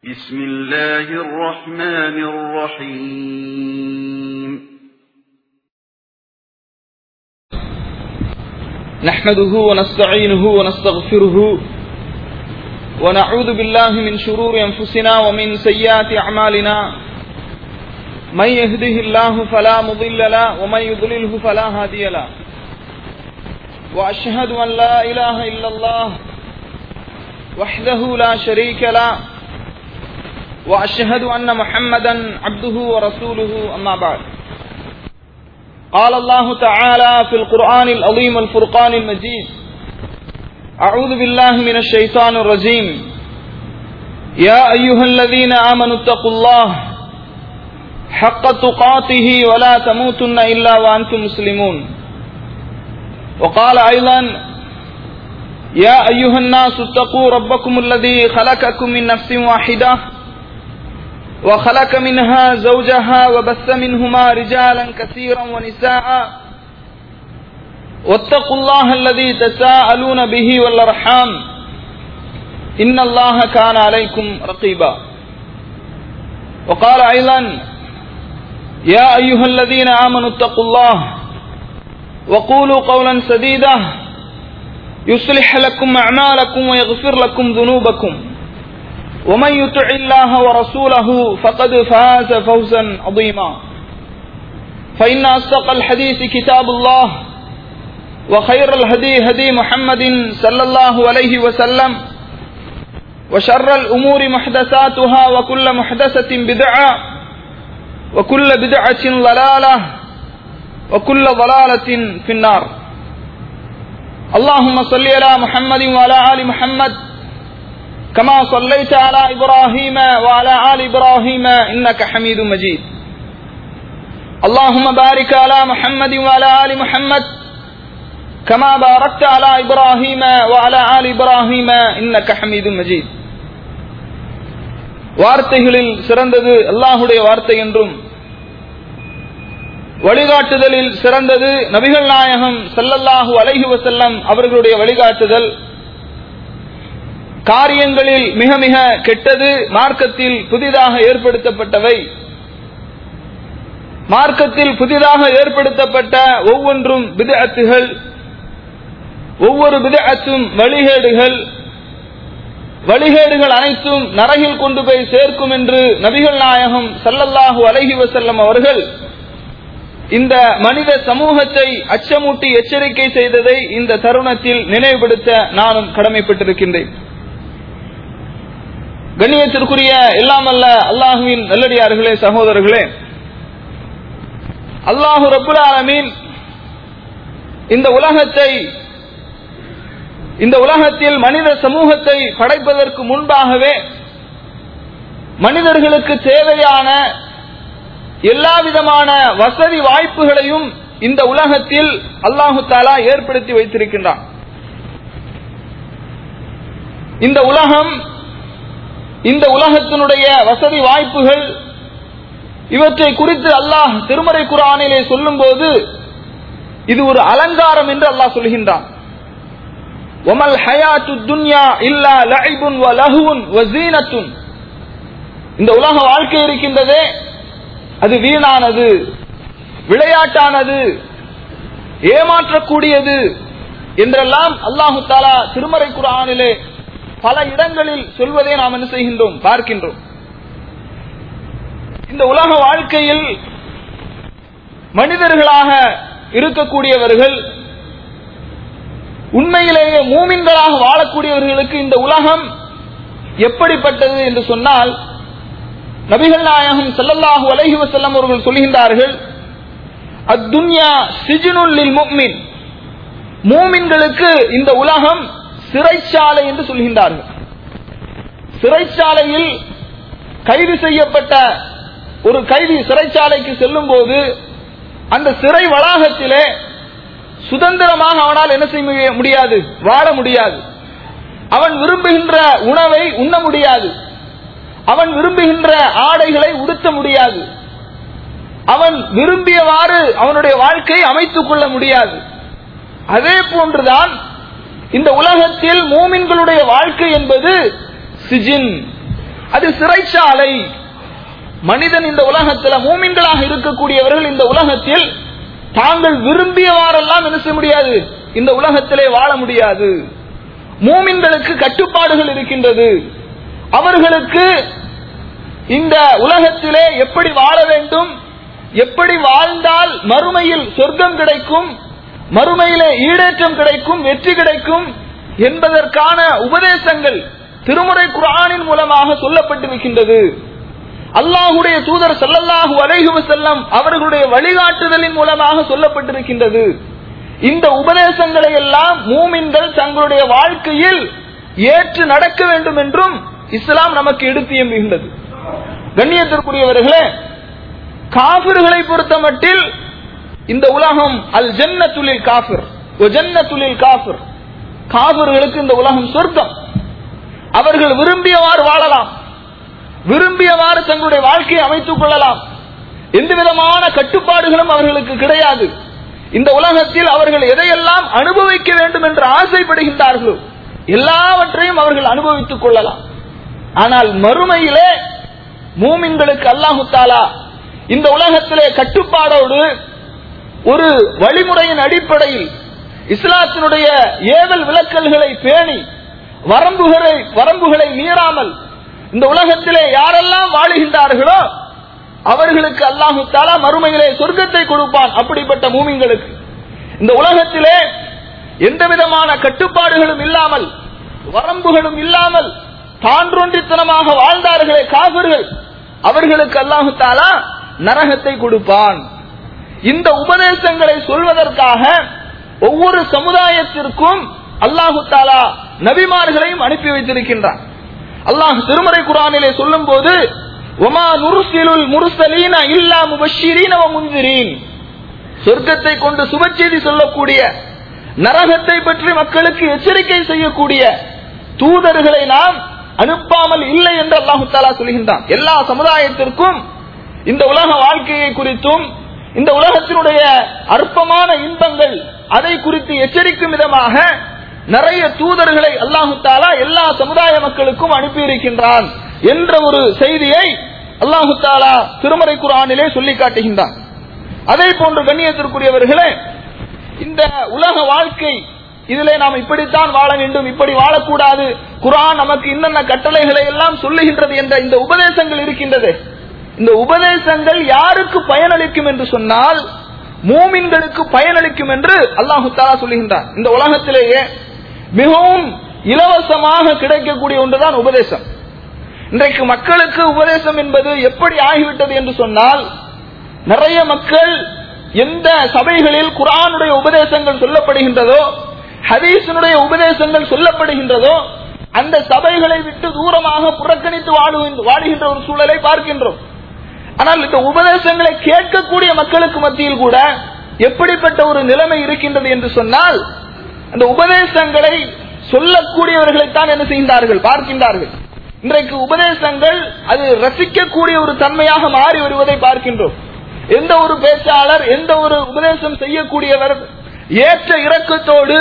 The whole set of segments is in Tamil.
بسم الله الرحمن الرحيم نحمده ونستعينه ونستغفره ونعوذ بالله من شرور أنفسنا ومن سيئات أعمالنا من يهده الله فلا مضل له ومن يضلله فلا هادي له وأشهد أن لا إله إلا الله وحده لا شريك له وأشهد أن محمدا عبده ورسوله أما بعد قال الله تعالى في القرآن العظيم الفرقان المجيد أعوذ بالله من الشيطان الرجيم يا أيها الذين آمنوا اتقوا الله حق تقاته ولا تموتن إلا وأنتم مسلمون وقال أيضا يا أيها الناس اتقوا ربكم الذي خلقكم من نفس واحدة وخلق منها زوجها وبث منهما رجالا كثيرا ونساء واتقوا الله الذي تساءلون به والارحام ان الله كان عليكم رقيبا وقال ايضا يا ايها الذين امنوا اتقوا الله وقولوا قولا سديدا يصلح لكم اعمالكم ويغفر لكم ذنوبكم ومن يطع الله ورسوله فقد فاز فوزا عظيما فإن أصدق الحديث كتاب الله وخير الهدي هدي محمد صلى الله عليه وسلم وشر الأمور محدثاتها وكل محدثة بدعة وكل بدعة ضلالة وكل ضلالة في النار اللهم صل على محمد وعلى آل محمد كما صليت على إبراهيم وعلى آل إبراهيم إنك حميد مجيد اللهم بارك على محمد وعلى آل محمد كما باركت على إبراهيم وعلى آل إبراهيم إنك حميد مجيد வார்த்தைகளில் சிறந்தது அல்லாஹுடைய வார்த்தை என்றும் வழிகாட்டுதலில் சிறந்தது நபிகள் நாயகம் செல்லல்லாஹு அலைஹி வசல்லம் அவர்களுடைய வழிகாட்டுதல் காரியங்களில் மிக மிக கெட்டது மார்க்கத்தில் புதிதாக ஏற்படுத்தப்பட்டவை மார்க்கத்தில் புதிதாக ஏற்படுத்தப்பட்ட ஒவ்வொன்றும் விதஅத்துகள் ஒவ்வொரு விதஅத்தும் வழிகேடுகள் வழிகேடுகள் அனைத்தும் நரகில் கொண்டு போய் சேர்க்கும் என்று நபிகள் நாயகம் சல்லல்லாஹு அலஹி வசல்லம் அவர்கள் இந்த மனித சமூகத்தை அச்சமூட்டி எச்சரிக்கை செய்ததை இந்த தருணத்தில் நினைவுபடுத்த நானும் கடமைப்பட்டிருக்கின்றேன் கண்ணியத்திற்குரிய எல்லாம் அல்ல அல்லாஹுவின் நல்லடியார்களே சகோதரர்களே அல்லாஹு ரபுல் ஆலமீன் இந்த உலகத்தை இந்த உலகத்தில் மனித சமூகத்தை படைப்பதற்கு முன்பாகவே மனிதர்களுக்கு தேவையான எல்லா விதமான வசதி வாய்ப்புகளையும் இந்த உலகத்தில் அல்லாஹு தாலா ஏற்படுத்தி வைத்திருக்கின்றான் இந்த உலகம் இந்த உலகத்தினுடைய வசதி வாய்ப்புகள் இவற்றை குறித்து அல்லாஹ் திருமறை குரானிலே சொல்லும் போது இது ஒரு அலங்காரம் என்று அல்லாஹ் சொல்கின்றான் ஒமல் ஹயாத்து துன்யா இல்லா லஐபுன் வ லஹுவுன் வ ஜீனத்துன் இந்த உலக வாழ்க்கை இருக்கின்றதே அது வீணானது விளையாட்டானது ஏமாற்றக்கூடியது என்றெல்லாம் அல்லாஹு தாலா திருமறை குரானிலே பல இடங்களில் சொல்வதை நாம் என்ன செய்கின்றோம் பார்க்கின்றோம் இந்த உலக வாழ்க்கையில் மனிதர்களாக இருக்கக்கூடியவர்கள் உண்மையிலேயே மூமின்களாக வாழக்கூடியவர்களுக்கு இந்த உலகம் எப்படிப்பட்டது என்று சொன்னால் நபிகள் நாயகம் செல்லல்லாஹு அலஹி வசல்லம் அவர்கள் சொல்கின்றார்கள் அத்துன்யா சிஜுனுல்லில் முக்மின் மூமின்களுக்கு இந்த உலகம் சிறைச்சாலை என்று சொல்கின்றார்கள் சிறைச்சாலையில் கைது செய்யப்பட்ட ஒரு கைதி சிறைச்சாலைக்கு செல்லும் போது அந்த சிறை வளாகத்திலே சுதந்திரமாக அவனால் என்ன செய்ய முடியாது வாழ முடியாது அவன் விரும்புகின்ற உணவை உண்ண முடியாது அவன் விரும்புகின்ற ஆடைகளை உடுத்த முடியாது அவன் விரும்பியவாறு அவனுடைய வாழ்க்கையை அமைத்துக் கொள்ள முடியாது அதே போன்றுதான் இந்த உலகத்தில் மூமின்களுடைய வாழ்க்கை என்பது சிஜின் அது சிறைச்சாலை மனிதன் இந்த உலகத்துல மூமின்களாக இருக்கக்கூடியவர்கள் இந்த உலகத்தில் தாங்கள் விரும்பியவாறெல்லாம் என்ன செய்ய முடியாது இந்த உலகத்திலே வாழ முடியாது மூமின்களுக்கு கட்டுப்பாடுகள் இருக்கின்றது அவர்களுக்கு இந்த உலகத்திலே எப்படி வாழ வேண்டும் எப்படி வாழ்ந்தால் மறுமையில் சொர்க்கம் கிடைக்கும் மறுமையிலே ஈடேற்றம் கிடைக்கும் வெற்றி கிடைக்கும் என்பதற்கான உபதேசங்கள் திருமுறை குரானின் மூலமாக சொல்லப்பட்டிருக்கின்றது அல்லாஹுடைய தூதர் ஸல்லல்லாஹு அலைஹி வஸல்லம் அவர்களுடைய வழிகாட்டுதலின் மூலமாக சொல்லப்பட்டிருக்கின்றது இந்த உபதேசங்களை எல்லாம் மூமின்கள் தங்களுடைய வாழ்க்கையில் ஏற்று நடக்க வேண்டும் என்றும் இஸ்லாம் நமக்கு எடுத்து எம்புகின்றது கண்ணியத்திற்குரியவர்களே காபிர்களை பொறுத்த மட்டில் இந்த உலகம் அல் ஜன்னத்துலில் காஃபிர் ஜன்னத்துலில் காஃபிர் காபிர்களுக்கு இந்த உலகம் சொர்க்கம் அவர்கள் விரும்பியவாறு வாழலாம் விரும்பியவாறு தங்களுடைய வாழ்க்கையை அமைத்துக் கொள்ளலாம் எந்த விதமான கட்டுப்பாடுகளும் அவர்களுக்கு கிடையாது இந்த உலகத்தில் அவர்கள் எதையெல்லாம் அனுபவிக்க வேண்டும் என்று ஆசைப்படுகின்றார்களோ எல்லாவற்றையும் அவர்கள் அனுபவித்துக் கொள்ளலாம் ஆனால் மறுமையிலே மூமின்களுக்கு அல்லாஹு தாலா இந்த உலகத்திலே கட்டுப்பாடோடு ஒரு வழிமுறையின் அடிப்படையில் இஸ்லாத்தினுடைய ஏவல் விளக்கல்களை பேணி வரம்புகளை வரம்புகளை மீறாமல் இந்த உலகத்திலே யாரெல்லாம் வாழுகின்றார்களோ அவர்களுக்கு அல்லாஹு தாலா மறுமையிலே சொர்க்கத்தை கொடுப்பான் அப்படிப்பட்ட மூமிங்களுக்கு இந்த உலகத்திலே எந்த விதமான கட்டுப்பாடுகளும் இல்லாமல் வரம்புகளும் இல்லாமல் தான்றொன்றித்தனமாக வாழ்ந்தார்களே காவிர்கள் அவர்களுக்கு அல்லாஹு தாலா நரகத்தை கொடுப்பான் இந்த உபதேசங்களை சொல்வதற்காக ஒவ்வொரு சமுதாயத்திற்கும் அல்லாஹு தாலா நபிமார்களையும் அனுப்பி வைத்திருக்கின்றான் அல்லாஹ் திருமறை குரானிலே சொல்லும் போது ஒமா நுருசிலுல் முருசலீன இல்லா முபஷிரீன முந்திரீன் சொர்க்கத்தை கொண்டு சுபச்செய்தி சொல்லக்கூடிய நரகத்தை பற்றி மக்களுக்கு எச்சரிக்கை செய்யக்கூடிய தூதர்களை நாம் அனுப்பாமல் இல்லை என்று அல்லாஹு தாலா சொல்கின்றான் எல்லா சமுதாயத்திற்கும் இந்த உலக வாழ்க்கையை குறித்தும் இந்த உலகத்தினுடைய அற்பமான இன்பங்கள் அதை குறித்து எச்சரிக்கும் விதமாக நிறைய தூதர்களை அல்லாஹு தாலா எல்லா சமுதாய மக்களுக்கும் அனுப்பியிருக்கின்றான் என்ற ஒரு செய்தியை அல்லாஹு தாலா திருமறை குரானிலே சொல்லி காட்டுகின்றான் அதே போன்று கண்ணியத்திற்குரியவர்களே இந்த உலக வாழ்க்கை இதிலே நாம் இப்படித்தான் வாழ வேண்டும் இப்படி வாழக்கூடாது குரான் நமக்கு இன்னென்ன கட்டளைகளை எல்லாம் சொல்லுகின்றது என்ற இந்த உபதேசங்கள் இருக்கின்றது இந்த உபதேசங்கள் யாருக்கு பயனளிக்கும் என்று சொன்னால் மூமின்களுக்கு பயனளிக்கும் என்று அல்லாஹு தாலா சொல்லுகின்றார் இந்த உலகத்திலேயே மிகவும் இலவசமாக கிடைக்கக்கூடிய ஒன்றுதான் உபதேசம் இன்றைக்கு மக்களுக்கு உபதேசம் என்பது எப்படி ஆகிவிட்டது என்று சொன்னால் நிறைய மக்கள் எந்த சபைகளில் குரானுடைய உபதேசங்கள் சொல்லப்படுகின்றதோ ஹதீஸினுடைய உபதேசங்கள் சொல்லப்படுகின்றதோ அந்த சபைகளை விட்டு தூரமாக புறக்கணித்து வாழுகின்ற ஒரு சூழலை பார்க்கின்றோம் ஆனால் இந்த உபதேசங்களை கேட்கக்கூடிய மக்களுக்கு மத்தியில் கூட எப்படிப்பட்ட ஒரு நிலைமை இருக்கின்றது என்று சொன்னால் அந்த உபதேசங்களை சொல்லக்கூடியவர்களைத்தான் என்ன செய்கின்றார்கள் பார்க்கின்றார்கள் இன்றைக்கு உபதேசங்கள் அது ரசிக்கக்கூடிய ஒரு தன்மையாக மாறி வருவதை பார்க்கின்றோம் எந்த ஒரு பேச்சாளர் எந்த ஒரு உபதேசம் செய்யக்கூடியவர் ஏற்ற இறக்கத்தோடு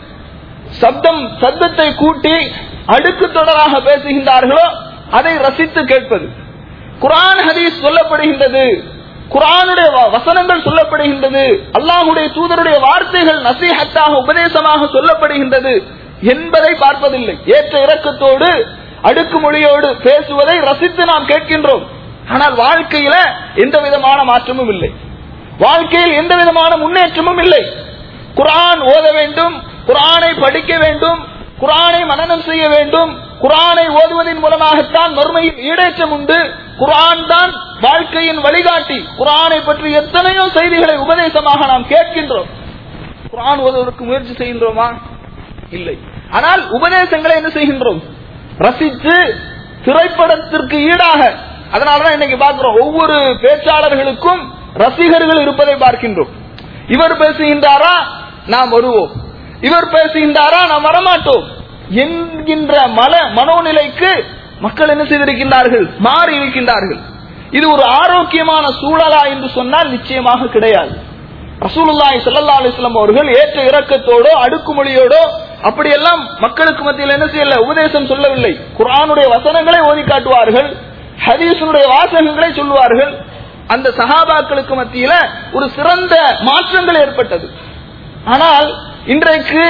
சப்தம் சப்தத்தை கூட்டி அடுக்கு தொடராக பேசுகின்றார்களோ அதை ரசித்து கேட்பது குரான் ஹதீஸ் சொல்லப்படுகின்றது குரானுடைய வசனங்கள் சொல்லப்படுகின்றது அல்லாஹுடைய தூதருடைய வார்த்தைகள் நசீஹத்தாக உபதேசமாக சொல்லப்படுகின்றது என்பதை பார்ப்பதில்லை ஏற்ற இறக்கத்தோடு அடுக்குமொழியோடு பேசுவதை ரசித்து நாம் கேட்கின்றோம் ஆனால் வாழ்க்கையில எந்த விதமான மாற்றமும் இல்லை வாழ்க்கையில் எந்த விதமான முன்னேற்றமும் இல்லை குரான் ஓத வேண்டும் குரானை படிக்க வேண்டும் குரானை மனநம் செய்ய வேண்டும் குரானை ஓதுவதன் மூலமாகத்தான் மறுமையில் ஈடேற்றம் உண்டு குரான் தான் வாழ்க்கையின் வழிகாட்டி குரானை பற்றி எத்தனையோ செய்திகளை உபதேசமாக நாம் கேட்கின்றோம் குரான் ஓதுவதற்கு முயற்சி செய்கின்றோமா இல்லை ஆனால் உபதேசங்களை என்ன செய்கின்றோம் ரசித்து திரைப்படத்திற்கு ஈடாக அதனாலதான் இன்னைக்கு பார்க்கிறோம் ஒவ்வொரு பேச்சாளர்களுக்கும் ரசிகர்கள் இருப்பதை பார்க்கின்றோம் இவர் பேசுகின்றாரா நாம் வருவோம் இவர் பேசுகின்றாரா நாம் வரமாட்டோம் என்கின்ற மல மனோநிலைக்கு மக்கள் என்ன செய்திருக்கின்றார்கள் மாறி இருக்கின்றார்கள் இது ஒரு ஆரோக்கியமான சூழலா என்று சொன்னால் நிச்சயமாக கிடையாது ரசூலுல்லாஹி ஸல்லல்லாஹு அலைஹி வஸல்லம் அவர்கள் ஏற்ற இறக்கத்தோடோ அடுக்குமொழியோடோ அப்படியெல்லாம் மக்களுக்கு மத்தியில் என்ன செய்யல உபதேசம் சொல்லவில்லை குர்ஆனுடைய வசனங்களை ஓதி காட்டுவார்கள் ஹதீஸுடைய வாசகங்களை சொல்லுவார்கள் அந்த சஹாபாக்களுக்கு மத்தியில ஒரு சிறந்த மாற்றங்கள் ஏற்பட்டது ஆனால் இன்றைக்கு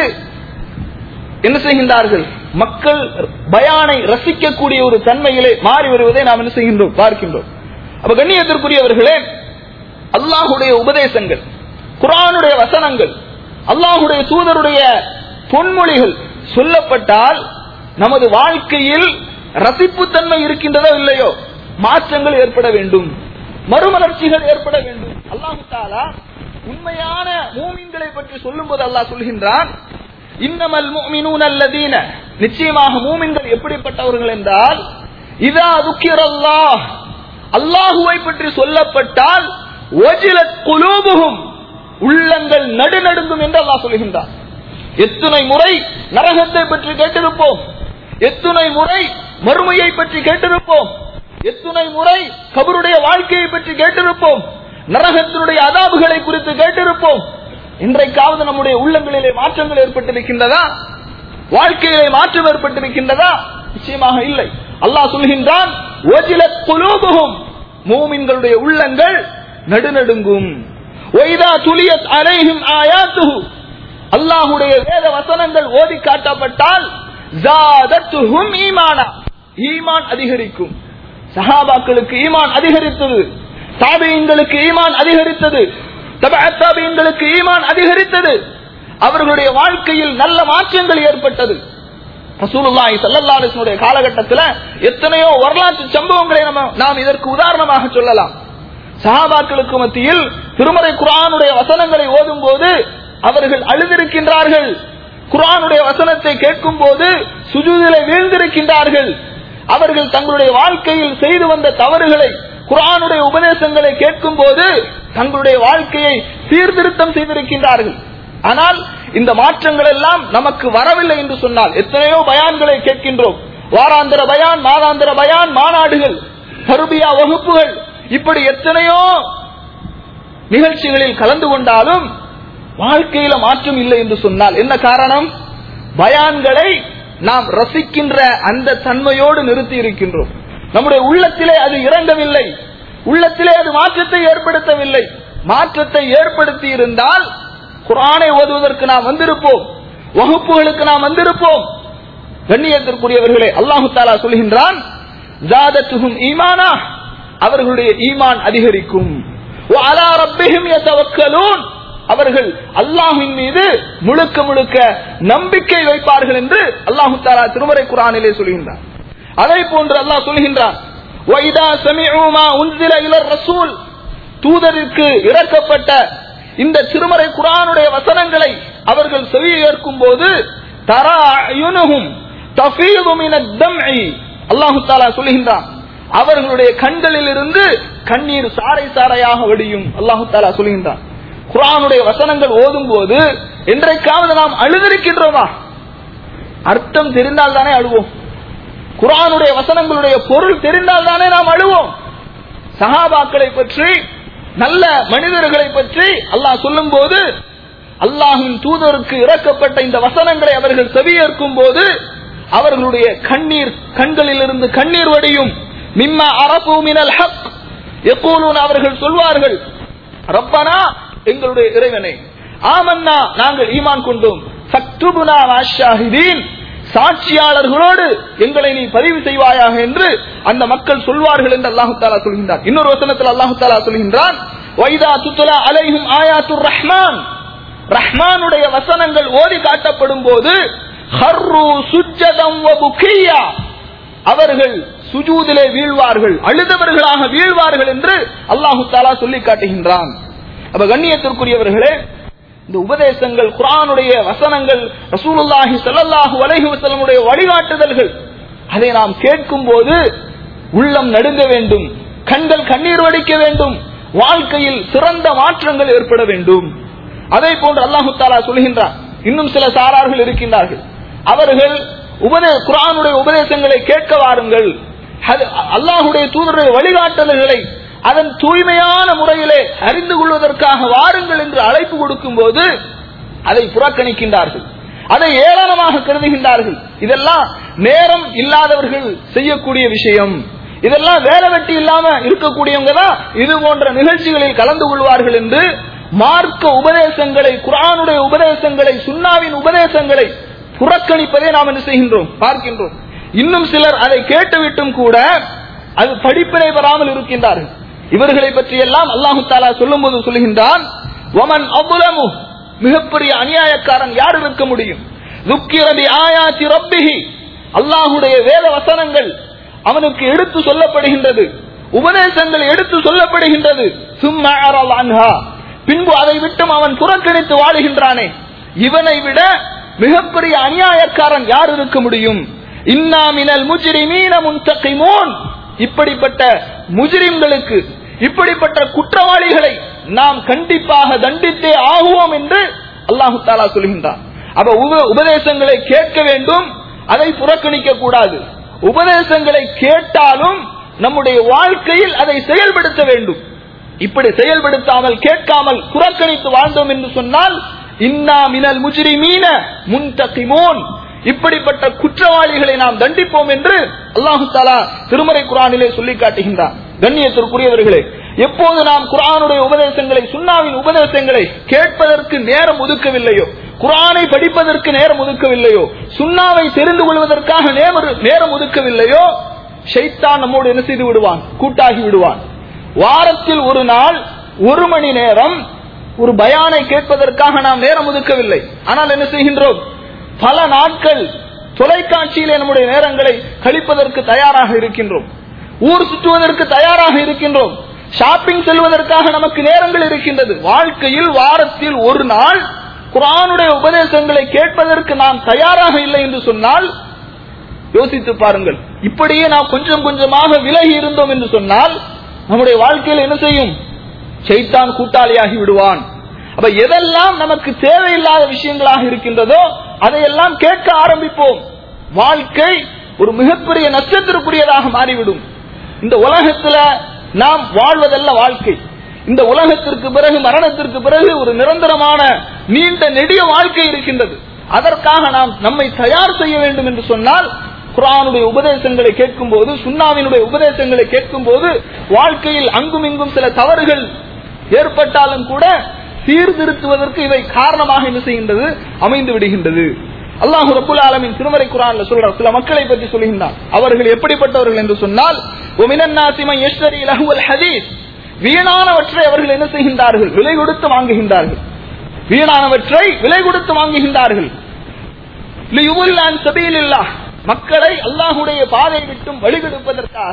என்ன செய்கின்றார்கள் மக்கள் பயானை ரசிக்கக்கூடிய ஒரு தன்மையிலே மாறி வருவதை நாம் என்ன செய்கின்றோம் பார்க்கின்றோம் அப்ப கண்ணியத்திற்குரியவர்களே அல்லாஹுடைய உபதேசங்கள் குரானுடைய வசனங்கள் அல்லாஹுடைய தூதருடைய பொன்மொழிகள் சொல்லப்பட்டால் நமது வாழ்க்கையில் ரசிப்புத்தன்மை இருக்கின்றதோ இல்லையோ மாற்றங்கள் ஏற்பட வேண்டும் மறுமலர்ச்சிகள் ஏற்பட வேண்டும் அல்லாஹு தாலா உண்மையான மூமின்களை பற்றி சொல்லும்போது அல்லாஹ் சொல்கின்றான் இன்னமல் முஃமினூன அல்லதீன நிச்சயமாக மூமின்கள் எப்படிப்பட்டவர்கள் என்றால் இதா துக்கிரல்லாஹ் அல்லாஹுவை பற்றி சொல்லப்பட்டால் ஒஜிலத் குலூபுகும் உள்ளங்கள் நடுநடுங்கும் என்று அல்லாஹ் சொல்கின்றான் எத்துணை முறை நரகத்தை பற்றி கேட்டிருப்போம் எத்துணை முறை மறுமையை பற்றி கேட்டிருப்போம் எத்துணை முறை கபருடைய வாழ்க்கையை பற்றி கேட்டிருப்போம் நரகத்தினுடைய அதாபுகளை குறித்து கேட்டிருப்போம் இன்றைக்காவது நம்முடைய உள்ளங்களிலே மாற்றங்கள் ஏற்பட்டிருக்கின்றதா வாழ்க்கையிலே மாற்றம் ஏற்பட்டிருக்கின்றதா நிச்சயமாக இல்லை அல்லாஹ் சொல்கின்றான் "வஜிலத் குலூபுஹும்", மூமின்களுடைய உள்ளங்கள் நடுநடுங்கும் ஒய்தா துலியத் அலைஹிம் ஆயாத்துஹு அல்லாஹுடைய வேத வசனங்கள் ஓதி காட்டப்பட்டால் ஜாதத்துஹும் ஈமானா ஈமான் அதிகரிக்கும் சஹாபாக்களுக்கு ஈமான் அதிகரித்தது தாபியங்களுக்கு ஈமான் அதிகரித்தது தபாத்தாபியங்களுக்கு ஈமான் அதிகரித்தது அவர்களுடைய வாழ்க்கையில் நல்ல மாற்றங்கள் ஏற்பட்டது ரசூலுல்லாஹி ஸல்லல்லாஹு அலைஹி வஸல்லம் காலகட்டத்தில் எத்தனையோ வரலாற்று சம்பவங்களை நம்ம நாம் இதற்கு உதாரணமாக சொல்லலாம் சஹாபாக்களுக்கு மத்தியில் திருமறை குர்ஆனுடைய வசனங்களை ஓதும் போது அவர்கள் அழுதிருக்கின்றார்கள் குர்ஆனுடைய வசனத்தை கேட்கும் போது சுஜூதிலே வீழ்ந்திருக்கின்றார்கள் அவர்கள் தங்களுடைய வாழ்க்கையில் செய்து வந்த தவறுகளை குர்ஆனுடைய உபதேசங்களை கேட்கும் போது தங்களுடைய வாழ்க்கையை சீர்திருத்தம் செய்திருக்கின்றார்கள் ஆனால் இந்த மாற்றங்கள் எல்லாம் நமக்கு வரவில்லை என்று சொன்னால் எத்தனையோ பயான்களை கேட்கின்றோம் வாராந்திர பயான் மாதாந்திர பயான் மாநாடுகள் தருபியா வகுப்புகள் இப்படி எத்தனையோ நிகழ்ச்சிகளில் கலந்து கொண்டாலும் வாழ்க்கையில மாற்றம் இல்லை என்று சொன்னால் என்ன காரணம் பயான்களை நாம் ரசிக்கின்ற அந்த தன்மையோடு நிறுத்தி இருக்கின்றோம் நம்முடைய உள்ளத்திலே அது இறங்கவில்லை உள்ளத்திலே அது மாற்றத்தை ஏற்படுத்தவில்லை மாற்றத்தை ஏற்படுத்தி இருந்தால் குரானை ஓதுவதற்கு நாம் வந்திருப்போம் வகுப்புகளுக்கு நாம் வந்திருப்போம் கண்ணியத்திற்குரியவர்களே அல்லாஹு தாலா சொல்கின்றான் ஜாதத்துகும் ஈமானா அவர்களுடைய ஈமான் அதிகரிக்கும் وَعَلَى رَبِّهِمْ يَتَوَكَّلُونَ அவர்கள் அல்லாஹின் மீது முழுக்க முழுக்க நம்பிக்கை வைப்பார்கள் என்று அல்லாஹு தாலா திருமறை குரானிலே சொல்கின்றார் அதை போன்று அல்லாஹ் சொல்கின்றான் وَإِذَا سَمِعُوا مَا أُنزِلَ إِلَى الرَّسُولِ தூதருக்கு இறக்கப்பட்ட இந்த திருமறை குரானுடைய வசனங்களை அவர்கள் செவி ஏற்கும் போது தரா யுனுகும் தஃபீது மினத் தம்இ அல்லாஹு தாலா சொல்கின்றான் அவர்களுடைய கண்களில் இருந்து கண்ணீர் சாறை சாறையாக வடியும் அல்லாஹு தாலா சொல்கின்றான் குரானுடைய வசனங்கள் ஓதும் போது என்றைக்காவது நாம் அழுதிருக்கின்றோமா அர்த்தம் தெரிந்தால் தானே அழுவோம் குரானுடைய வசனங்களுடைய பொருள் தெரிந்தால் தானே நாம் அழுவோம் சஹாபாக்களை பற்றி நல்ல மனிதர்களை பற்றி அல்லாஹ் சொல்லும் போது அல்லாஹின் தூதருக்கு இறக்கப்பட்ட இந்த வசனங்களை அவர்கள் செவியேற்கும் போது அவர்களுடைய கண்ணீர் கண்களில் இருந்து கண்ணீர் வடியும் மிம்மா அரபு மினல் ஹக் எப்போலும் அவர்கள் சொல்வார்கள் ரப்பனா எங்களுடைய இறைவனை ஆமன்னா நாங்கள் ஈமான் கொண்டோம் சக்துபுனா வாஷாஹிதீன் சாட்சியாளர்களோடு எங்களை நீ பதிவு செய்வாயாக என்று அந்த மக்கள் சொல்வார்கள் என்று அல்லாஹு தாலா சொல்கின்றார் இன்னொரு வசனத்தில் அல்லாஹு தாலா சொல்கின்றான் வைதா துத்துலா அலைஹும் ஆயாத்துர் ரஹ்மான் ரஹ்மானுடைய வசனங்கள் ஓதி காட்டப்படும் போது ஹர்ரு சுஜ்ஜதம் வ புக்கியா அவர்கள் சுஜூதிலே வீழ்வார்கள் அழுதவர்களாக வீழ்வார்கள் என்று அல்லாஹு தாலா சொல்லி காட்டுகின்றான் அப்ப கண்ணியத்திற்குரியவர்களே இந்த உபதேசங்கள் குரானுடைய வசனங்கள் ரசூலுல்லாஹி ஸல்லல்லாஹு அலைஹி வஸல்லமுடைய வழிகாட்டுதல்கள் அதை நாம் கேட்கும் போது உள்ளம் நடுங்க வேண்டும் கண்கள் கண்ணீர் வடிக்க வேண்டும் வாழ்க்கையில் சிறந்த மாற்றங்கள் ஏற்பட வேண்டும் அதே போன்று அல்லாஹு தாலா சொல்கின்றார் இன்னும் சில சாரார்கள் இருக்கின்றார்கள் அவர்கள் உபதே குரானுடைய உபதேசங்களை கேட்க வாருங்கள் அது அல்லாஹுடைய தூதருடைய வழிகாட்டுதல்களை அதன் தூய்மையான முறையிலே அறிந்து கொள்வதற்காக வாருங்கள் என்று அழைப்பு கொடுக்கும் போது அதை புறக்கணிக்கின்றார்கள் அதை ஏளனமாக கருதுகின்றார்கள் இதெல்லாம் நேரம் இல்லாதவர்கள் செய்யக்கூடிய விஷயம் இதெல்லாம் வேலை வெட்டி இல்லாம இருக்கக்கூடியவங்க தான் இது போன்ற நிகழ்ச்சிகளில் கலந்து கொள்வார்கள் என்று மார்க்க உபதேசங்களை குரானுடைய உபதேசங்களை சுன்னாவின் உபதேசங்களை புறக்கணிப்பதை நாம் என்ன செய்கின்றோம் பார்க்கின்றோம் இன்னும் சிலர் அதை கேட்டுவிட்டும் கூட அது படிப்பினை பெறாமல் இருக்கின்றார்கள் இவர்களை பற்றி எல்லாம் அல்லாஹு தாலா சொல்லும் போது சொல்லுகின்றான் ஒமன் அவ்வளமு மிகப்பெரிய அநியாயக்காரன் யார் இருக்க முடியும் துக்கிரபி ஆயாச்சி ரப்பிஹி அல்லாஹுடைய வேத வசனங்கள் அவனுக்கு எடுத்து சொல்லப்படுகின்றது உபதேசங்கள் எடுத்து சொல்லப்படுகின்றது சும்மா அன்ஹா பின்பு அதை விட்டும் அவன் புறக்கணித்து வாழுகின்றானே இவனை விட மிகப்பெரிய அநியாயக்காரன் யார் இருக்க முடியும் இன்னா மினல் முஜ்ரிமீன முன்தகிமூன் இப்படிப்பட்ட முஜ்ரிம்களுக்கு இப்படிப்பட்ட குற்றவாளிகளை நாம் கண்டிப்பாக தண்டித்தே ஆகுவோம் என்று அல்லாஹு தாலா சொல்கின்றான் அப்ப உப- உபதேசங்களை கேட்க வேண்டும் அதை புறக்கணிக்க கூடாது உபதேசங்களை கேட்டாலும் நம்முடைய வாழ்க்கையில் அதை செயல்படுத்த வேண்டும் இப்படி செயல்படுத்தாமல் கேட்காமல் புறக்கணித்து வாழ்ந்தோம் என்று சொன்னால் இன்னா மினல் முஜ்ரிமீன முன்தகிமூன் இப்படிப்பட்ட குற்றவாளிகளை நாம் தண்டிப்போம் என்று அல்லாஹு தாலா திருமறை குரானிலே சொல்லி காட்டுகின்றார் கண்ணியத்திற்குரியவர்களே எப்போது நாம் குரானுடைய உபதேசங்களை சுன்னாவின் உபதேசங்களை கேட்பதற்கு நேரம் ஒதுக்கவில்லையோ குரானை படிப்பதற்கு நேரம் ஒதுக்கவில்லையோ சுன்னாவை தெரிந்து கொள்வதற்காக நேம- நேரம் ஒதுக்கவில்லையோ ஷைத்தான் நம்மோடு என்ன செய்து விடுவான் கூட்டாகி விடுவான் வாரத்தில் ஒரு நாள் ஒரு மணி நேரம் ஒரு பயானை கேட்பதற்காக நாம் நேரம் ஒதுக்கவில்லை ஆனால் என்ன செய்கின்றோம் பல நாட்கள் தொலைக்காட்சியிலே நம்முடைய நேரங்களை கழிப்பதற்கு தயாராக இருக்கின்றோம் ஊர் சுற்றுவதற்கு தயாராக இருக்கின்றோம் ஷாப்பிங் செல்வதற்காக நமக்கு நேரங்கள் இருக்கின்றது வாழ்க்கையில் வாரத்தில் ஒரு நாள் குரானுடைய உபதேசங்களை கேட்பதற்கு நாம் தயாராக இல்லை என்று சொன்னால் யோசித்து பாருங்கள் இப்படியே நாம் கொஞ்சம் கொஞ்சமாக விலகி இருந்தோம் என்று சொன்னால் நம்முடைய வாழ்க்கையில் என்ன செய்யும் சைத்தான் கூட்டாளியாகி விடுவான் அப்ப எதெல்லாம் நமக்கு தேவையில்லாத விஷயங்களாக இருக்கின்றதோ அதையெல்லாம் கேட்க ஆரம்பிப்போம் வாழ்க்கை ஒரு மிகப்பெரிய நட்சத்திற்குரியதாக மாறிவிடும் இந்த உலகத்துல நாம் வாழ்வதல்ல வாழ்க்கை இந்த உலகத்திற்கு பிறகு மரணத்திற்கு பிறகு ஒரு நிரந்தரமான நீண்ட நெடிய வாழ்க்கை இருக்கின்றது அதற்காக நாம் நம்மை தயார் செய்ய வேண்டும் என்று சொன்னால் குரானுடைய உபதேசங்களை கேட்கும் போது சுன்னாவினுடைய உபதேசங்களை கேட்கும் போது வாழ்க்கையில் அங்கும் இங்கும் சில தவறுகள் ஏற்பட்டாலும் கூட சீர்திருத்துவதற்கு இவை காரணமாக என்ன செய்கின்றது அமைந்து விடுகின்றது அல்லாஹு ரபுல் ஆலமின் திருமறை குரான்ல சொல்றார் சில மக்களை பற்றி சொல்கின்றார் அவர்கள் எப்படிப்பட்டவர்கள் என்று சொன்னால் ஒமினன் நாசிமை யஷ்தரி லஹுவல் ஹதீஸ் வீணானவற்றை அவர்கள் என்ன செய்கின்றார்கள் விலை கொடுத்து வாங்குகின்றார்கள் வீணானவற்றை விலை கொடுத்து வாங்குகின்றார்கள் லியுல்லான் சபீலில்லாஹ் மக்களை அல்லாஹுடைய பாதை விட்டும் வழிகெடுப்பதற்காக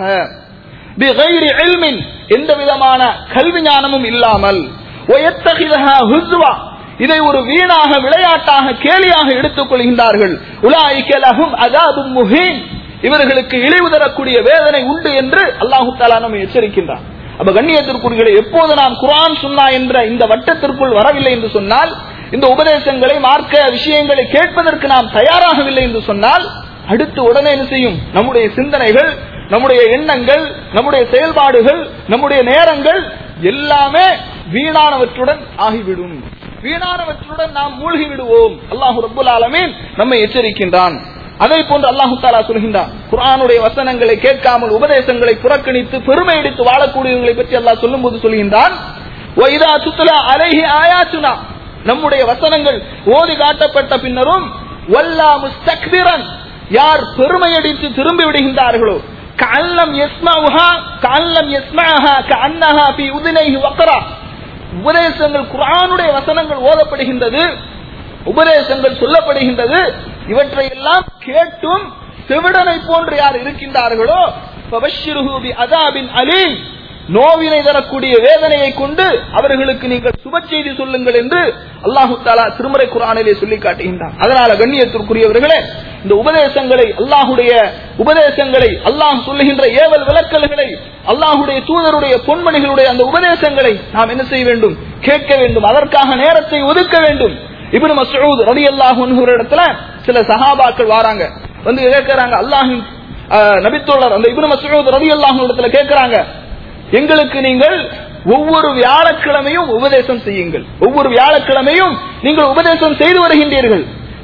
பிகைரி இல்மின் எந்த விதமான கல்வி ஞானமும் இல்லாமல் வயத்தகிதஹா ஹுஸ்வா இதை ஒரு வீணாக விளையாட்டாக கேலியாக எடுத்துக் கொள்கின்றார்கள் உலாய்க லஹும் அதாபும் முஹீன் இவர்களுக்கு இழிவு தரக்கூடிய வேதனை உண்டு என்று அல்லாஹு தாலா நம்மை எச்சரிக்கின்றார் அப்ப கண்ணியத்திற்குரியகளை எப்போது நாம் குர்ஆன் சுன்னா என்ற இந்த வட்டத்திற்குள் வரவில்லை என்று சொன்னால் இந்த உபதேசங்களை மார்க்க விஷயங்களை கேட்பதற்கு நாம் தயாராகவில்லை என்று சொன்னால் அடுத்து உடனே என்ன செய்யும் நம்முடைய சிந்தனைகள் நம்முடைய எண்ணங்கள் நம்முடைய செயல்பாடுகள் நம்முடைய நேரங்கள் எல்லாமே வீணானவற்றுடன் ஆகிவிடும் வீணானவற்றுடன் நாம் மூழ்கி விடுவோம் அல்லாஹு ரப்புல் ஆலமீன் நம்மை எச்சரிக்கின்றான் அதை போன்று அல்லாஹு தாலா சொல்கின்றான் குர்ஆனுடைய வசனங்களை கேட்காமல் உபதேசங்களை புறக்கணித்து பெருமை எடுத்து வாழக்கூடியவர்களை பற்றி அல்லாஹ் சொல்லும் போது சொல்கின்றான் "வஇதா துத்லா அலைஹி ஆயாத்துனா நம்முடைய வசனங்கள் ஓதி காட்டப்பட்ட பின்னரும் வல்லா முஸ்தக்பிரன் யார் பெருமையடித்து திரும்பி விடுகின்றார்களோ கஅல்லம் யஸ்மஉஹா கஅல்லம் யஸ்மஅஹா கஅன்னஹா ஃபீ உதுனைஹி வக்ரா உபதேசங்கள் குர்ஆனுடைய வசனங்கள் ஓதப்படுகின்றது உபதேசங்கள் சொல்லப்படுகின்றது இவற்றை எல்லாம் கேட்டும் செவிடனை போன்று யார் இருக்கின்றார்களோ ஃபபஷ்ஷிருஹு பிஅதாபின் அலீம் நோவினை தரக்கூடிய வேதனையை கொண்டு அவர்களுக்கு நீங்கள் சுப செய்தி சொல்லுங்கள் என்று அல்லாஹு தாலா திருமறை குரானிலே சொல்லி காட்டுகின்றான் அதனால கண்ணியத்திற்குரியவர்களே இந்த உபதேசங்களை அல்லாஹுடைய உபதேசங்களை அல்லாஹ் சொல்லுகின்ற ஏவல் விளக்கல்களை அல்லாஹுடைய தூதருடைய பொன்மணிகளுடைய அந்த உபதேசங்களை நாம் என்ன செய்ய வேண்டும் கேட்க வேண்டும் அதற்காக நேரத்தை ஒதுக்க வேண்டும் இப்னு மஸ்ஊத் ரலியல்லாஹு அன்ஹு இடத்துல சில சஹாபாக்கள் வராங்க வந்து கேட்கறாங்க அல்லாஹின் ஆஹ், நபித்தோழர் அந்த இப்னு மஸ்ஊத் ரலியல்லாஹு இடத்துல கேட்கறாங்க எங்களுக்கு நீங்கள் ஒவ்வொரு வியாழக்கிழமையும் உபதேசம் செய்யுங்கள் ஒவ்வொரு வியாழக்கிழமையும் நீங்கள் உபதேசம் செய்து வருகின்றீர்கள்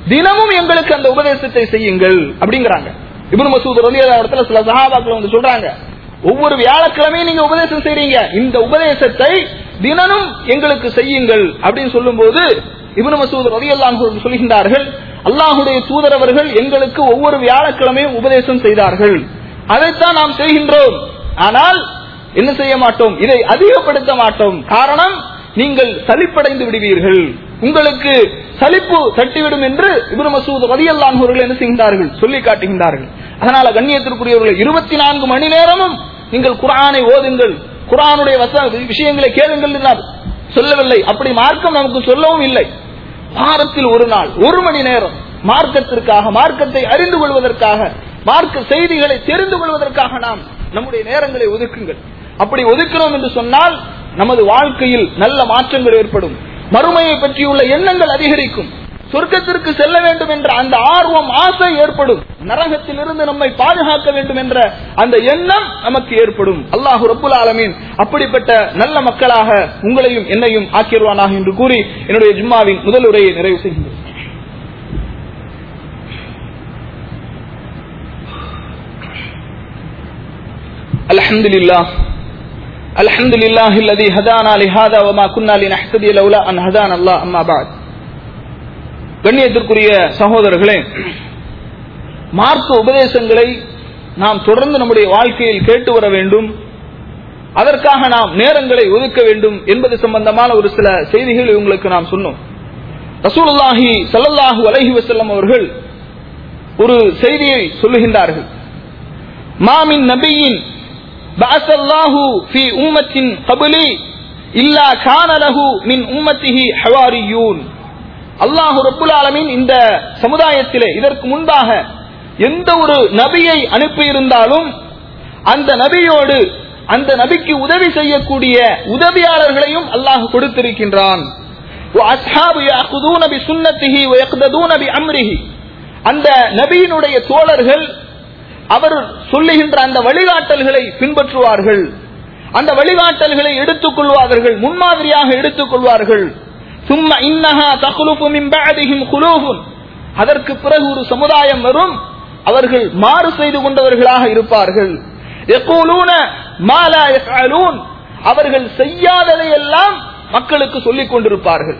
தினமும் எங்களுக்கு அந்த உபதேசத்தை செய்யுங்கள் அப்படிங்கிறாங்க இப்னு மசூத் ரலியல்லாஹு இடத்துல சில சஹாபாக்கள் வந்து சொல்றாங்க ஒவ்வொரு வியாழக்கிழமையும் நீங்க உபதேசம் செய்றீங்க இந்த உபதேசத்தை தினமும் எங்களுக்கு செய்யுங்கள் அப்படின்னு சொல்லும்போது இப்னு மசூத் ரலியல்லாஹு அன்ஹு சொல்கின்றார்கள் அல்லாஹ்வுடைய தூதர் அவர்கள் எங்களுக்கு ஒவ்வொரு வியாழக்கிழமையும் உபதேசம் செய்தார்கள் அதைத்தான் நாம் செய்கின்றோம் ஆனால் என்ன செய்ய மாட்டோம் இதை அதிகப்படுத்த மாட்டோம் காரணம் நீங்கள் சலிப்படைந்து விடுவீர்கள் உங்களுக்கு சலிப்பு தட்டிவிடும் என்று இப்னு மசூத் ரலியல்லாஹு அவர்கள் என்ன செய்கின்றார்கள் சொல்லி காட்டுகின்றார்கள் அதனால கண்ணியத்திற்குரியவர்கள் இருபத்தி நான்கு மணி நேரமும் நீங்கள் குர்ஆனை ஓதுங்கள் குர்ஆனுடைய வச விஷயங்களை கேளுங்கள் என்றார் சொல்லவில்லை அப்படி மார்க்கம் நமக்கு சொல்லவும் இல்லை வாரத்தில் ஒரு நாள் ஒரு மணி நேரம் மார்க்கத்திற்காக மார்க்கத்தை அறிந்து கொள்வதற்காக மார்க்க செய்திகளை தெரிந்து கொள்வதற்காக நாம் நம்முடைய நேரங்களை ஒதுக்குங்கள் அப்படி ஒதுக்கிறோம் என்று சொன்னால் நமது வாழ்க்கையில் நல்ல மாற்றங்கள் ஏற்படும் மறுமையை பற்றியுள்ள எண்ணங்கள் அதிகரிக்கும் சொர்க்கத்திற்கு செல்ல வேண்டும் என்ற அந்த ஆர்வம் ஆசை ஏற்படும் நரகத்தில் இருந்து நம்மை பாதுகாக்க வேண்டும் என்ற அந்த எண்ணம் நமக்கு ஏற்படும் அல்லாஹு ரப்புல் ஆலமீன் அப்படிப்பட்ட நல்ல மக்களாக உங்களையும் என்னையும் ஆக்கிடுவானாக என்று கூறி என்னுடைய ஜும்மாவின் முதல் உரையை நிறைவு செய்கின்றேன் الحمد لله الحمد لله الذي هدانا لهذا وما كنا لنهتدي لولا ان هدانا الله اما بعد கண்ணியத்திற்குரிய சகோதரர்களே மார்க்க உபதேசங்களை நாம் தொடர்ந்து நம்முடைய வாழ்க்கையில் கேட்டு வர வேண்டும் அதற்காக நாம் நேரங்களை ஒதுக்க வேண்டும் என்பது சம்பந்தமான ஒரு சில செய்திகளை உங்களுக்கு நாம் சொன்னோம் ரசூலுல்லாஹி ஸல்லல்லாஹு அலைஹி வஸல்லம் அவர்கள் ஒரு செய்தியை சொல்லுகின்றார்கள் மாமின் நபியின் بعث الله في أمة قبلي إلا كان له من أمته حواريون அல்லாஹு ரப்புல் ஆலமீன் இந்த சமுதாயத்திலே இதற்கு முன்பாக எந்த ஒரு நபியை அனுப்பியிருந்தாலும் அந்த நபியோடு அந்த நபிக்கு உதவி செய்யக்கூடிய உதவியாளர்களையும் அல்லாஹ் கொடுத்திருக்கின்றான் وَأَصْحَابُ يَأْخُذُونَ بِسُنَّتِهِ وَيَقْتَدُونَ بِأَمْرِهِ அந்த நபியினுடைய தோழர்கள் அவர் சொல்லுகின்ற அந்த வழிகாட்டல்களை பின்பற்றுவார்கள் அந்த வழிகாட்டல்களை எடுத்துக் கொள்வார்கள் முன்மாதிரியாக எடுத்துக் கொள்வார்கள் சும்மா இன்னஹா தகுலுபு மின் பஅதிஹிம் குலூபுன் அதற்கு பிறகு ஒரு சமுதாயம் வரும் அவர்கள் மாறு செய்து கொண்டவர்களாக இருப்பார்கள் யகூலூன மா லா யஃஅலூன் அவர்கள் செய்யாததை எல்லாம் மக்களுக்கு சொல்லிக் கொண்டிருப்பார்கள்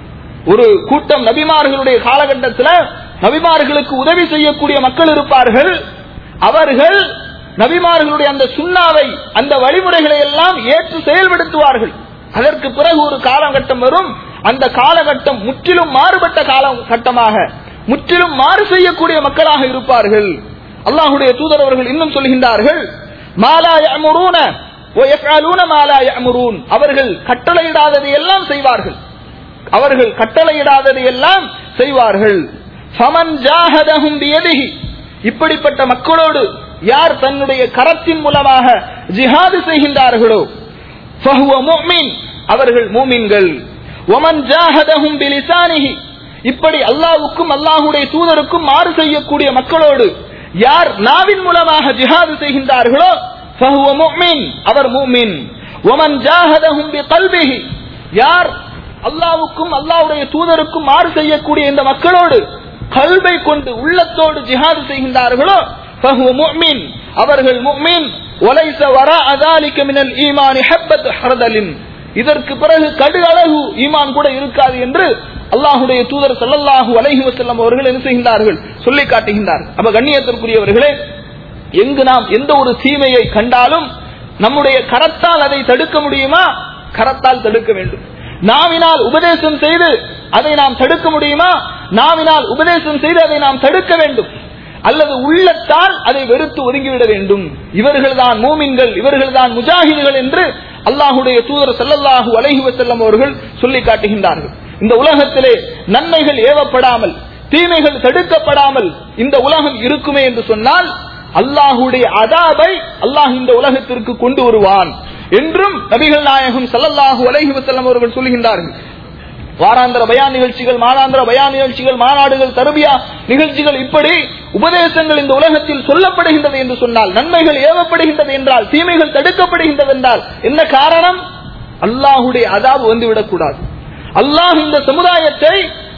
ஒரு கூட்டம் நபிமார்களுடைய காலகட்டத்தில் நபிமார்களுக்கு உதவி செய்யக்கூடிய மக்கள் இருப்பார்கள் அவர்கள் நபிமார்களுடைய அந்த சுண்ணாவை அந்த வழிமுறைகளை எல்லாம் ஏற்று செயல்படுத்துவார்கள் அதற்கு பிறகு ஒரு காலகட்டம் வரும் அந்த காலகட்டம் முற்றிலும் மாறுபட்ட காலகட்டமாக முற்றிலும் மாறு செய்யக்கூடிய மக்களாக இருப்பார்கள் அல்லாஹுடைய தூதர் அவர்கள் இன்னும் சொல்கின்றார்கள் மாலா யஅமுரூன வ யஃஅலூன மாலா யஅமுரூன் அவர்கள் கட்டளையிடாததை எல்லாம் செய்வார்கள் அவர்கள் கட்டளையிடாததை எல்லாம் செய்வார்கள் ஃபமன் ஜாஹதஹும் பியதிஹி இப்படிப்பட்ட மக்களோடு யார் தன்னுடைய கரத்தின் மூலமாக ஜிஹாது செய்கின்றார்களோ ஃபஹுவ முஃமின் அவர்கள் மூமின்கள் ஒமன் ஜாஹதஹும் பிலிசானிஹி இப்படி அல்லாஹ்வுக்கும் அல்லாஹ்வுடைய தூதருக்கும் மாறு செய்யக்கூடிய மக்களோடு யார் நாவின் மூலமாக ஜிஹாது செய்கின்றார்களோ ஃபஹுவ முஃமின் அவர் மூமின் ஒமன் ஜாஹதஹும் பிகல்பிஹி யார் அல்லாஹ்வுக்கும் அல்லாஹ்வுடைய தூதருக்கும் மாறு செய்யக்கூடிய இந்த மக்களோடு கல்வை கொண்டு உள்ளத்தோடு ஜிஹாது செய்கின்றார்களோ ஃபஹுவ முஃமின் அவர்கள் முஃமின் வலைஸ வரா அதாலிக மினல் ஈமானி ஹப்பத் ஹர்தலின் இதற்கு பிறகு கடு அளவு ஈமான் கூட இருக்காது என்று அல்லாஹுடைய தூதர் ஸல்லல்லாஹு அலைஹி வஸல்லம் அவர்கள் என்ன செய்கின்றார்கள் சொல்லி காட்டுகின்றார்கள் அப்ப கண்ணியத்திற்குரியவர்களே எங்கு நாம் எந்த ஒரு தீமையை கண்டாலும் நம்முடைய கரத்தால் அதை தடுக்க முடியுமா கரத்தால் தடுக்க வேண்டும் நாவினால் உபதேசம் செய்து அதை நாம் தடுக்க முடியுமா நாவினால் உபதேசம் செய்து அதை நாம் தடுக்க வேண்டும் அல்லது உள்ளத்தால் அதை வெறுத்து ஒதுங்கிவிட வேண்டும் இவர்கள் தான் மூமின்கள் இவர்கள் தான் முஜாஹிதுகள் என்று அல்லாஹுடைய தூதர் ஸல்லல்லாஹு அலைஹி வஸல்லம் அவர்கள் சொல்லி காட்டுகின்றார்கள் இந்த உலகத்திலே நன்மைகள் ஏவப்படாமல் தீமைகள் தடுக்கப்படாமல் இந்த உலகம் இருக்குமே என்று சொன்னால் அல்லாஹுடைய அதாபை அல்லாஹ் இந்த உலகத்திற்கு கொண்டு வருவான் என்றும் நபிகள் நாயகம் ஸல்லல்லாஹு அலைஹி வஸல்லம் அவர்கள் சொல்கின்றார்கள் வாராந்திர பயான் நிகழ்ச்சிகள் மாதாந்திர பயான் நிகழ்ச்சிகள் மாநாடுகள் தருபியா நிகழ்ச்சிகள் இப்படி உபதேசங்கள் இந்த உலகத்தில் சொல்லப்படுகின்றது என்று சொன்னால் நன்மைகள் ஏவப்படுகின்றது என்றால் தீமைகள் தடுக்கப்படுகின்றது என்றால் என்ன காரணம் அல்லாஹுடைய அதாபு வந்துவிடக் கூடாது அல்லாஹ் இந்த சமுதாயத்தை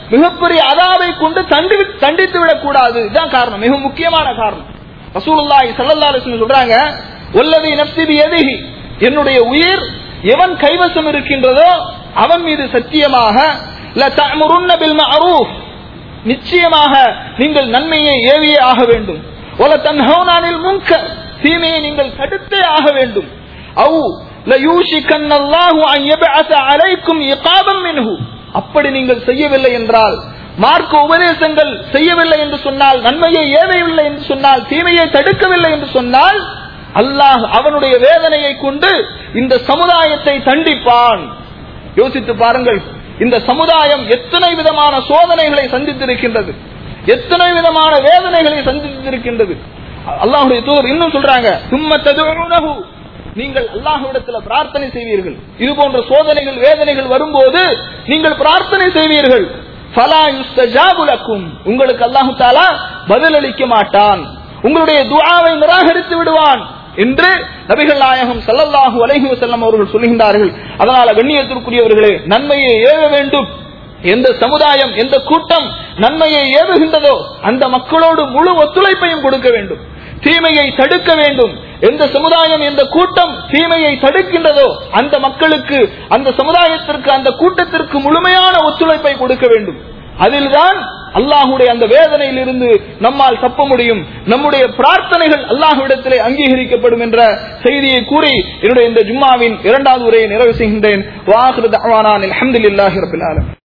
மிகப்பெரிய அதாவை கொண்டு தண்டி தண்டித்து விடக்கூடாது இதுதான் காரணம் மிக முக்கியமான காரணம் ரசூலுல்லாஹி ஸல்லல்லாஹு அலைஹி வஸல்லம் சொல்றாங்க வல்லதி நஃப்ஸி பியதிஹி என்னுடைய உயிர் எவன் கைவசம் இருக்கின்றதோ அவன் மீது சத்தியமாக ல தஅமுருன்ன பில் மஅரூஃப் நிச்சயமாக நீங்கள் நன்மையை ஏவியே ஆக வேண்டும் ஒல தன்ஹவுனானில் முன்கர் தீமையை நீங்கள் தடுத்தே ஆக வேண்டும் அவு லயூஷிகன்னல்லாஹு அன் யபஅஸ அலைக்கும் இகாபம் மின்ஹு அப்படி நீங்கள் செய்யவில்லை என்றால் மார்க்க உபதேசங்கள் செய்யவில்லை என்று சொன்னால் நன்மையை ஏவவில்லை என்று சொன்னால் தீமையை தடுக்கவில்லை என்று சொன்னால் அல்லாஹ் அவனுடைய வேதனையை கொண்டு இந்த சமுதாயத்தை தண்டிப்பான் யோசித்து பாருங்கள் இந்த சமுதாயம் எத்தனை விதமான சோதனைகளை சந்தித்திருக்கின்றது எத்தனை விதமான வேதனைகளை சந்தித்திருக்கின்றது அல்லாஹுடைய தூதர் இன்னும் சொல்றாங்க சும்ம ததுஉனஹு நீங்கள் அல்லாஹ்விடத்துல பிரார்த்தனை செய்வீர்கள் இது போன்ற சோதனைகள் வேதனைகள் வரும்போது நீங்கள் பிரார்த்தனை செய்வீர்கள் ஃபலா யுஸ்தஜாபு லக்கும் உங்களுக்கு அல்லாஹு தாலா பதிலளிக்க மாட்டான் உங்களுடைய துஆவை நிராகரித்து விடுவான் என்று நபிகள் நாயகம் ஸல்லல்லாஹு அலைஹி வஸல்லம் அவர்கள் சொல்லுகின்றார்கள் அதனால கண்ணியத்திற்குரியவர்களே நன்மையை ஏவ வேண்டும் எந்த சமுதாயம் எந்த கூட்டம் நன்மையை ஏவுகின்றதோ அந்த மக்களோடு முழு ஒத்துழைப்பையும் கொடுக்க வேண்டும் தீமையை தடுக்க வேண்டும் எந்த சமுதாயம் எந்த கூட்டம் தீமையை தடுக்கின்றதோ அந்த மக்களுக்கு அந்த சமுதாயத்திற்கு அந்த கூட்டத்திற்கு முழுமையான ஒத்துழைப்பை கொடுக்க வேண்டும் அதில்தான் அல்லாஹுடைய அந்த வேதனையில் இருந்து நம்மால் தப்ப முடியும் நம்முடைய பிரார்த்தனைகள் அல்லாஹுவிடத்திலே அங்கீகரிக்கப்படும் என்ற செய்தியை கூறி என்னுடைய இந்த ஜும்மாவின் இரண்டாவது உரையை நிறைவு செய்கின்றேன் வாஹிரு தஅவானா அல்ஹம்துலில்லாஹி ரப்பில் ஆலமீன்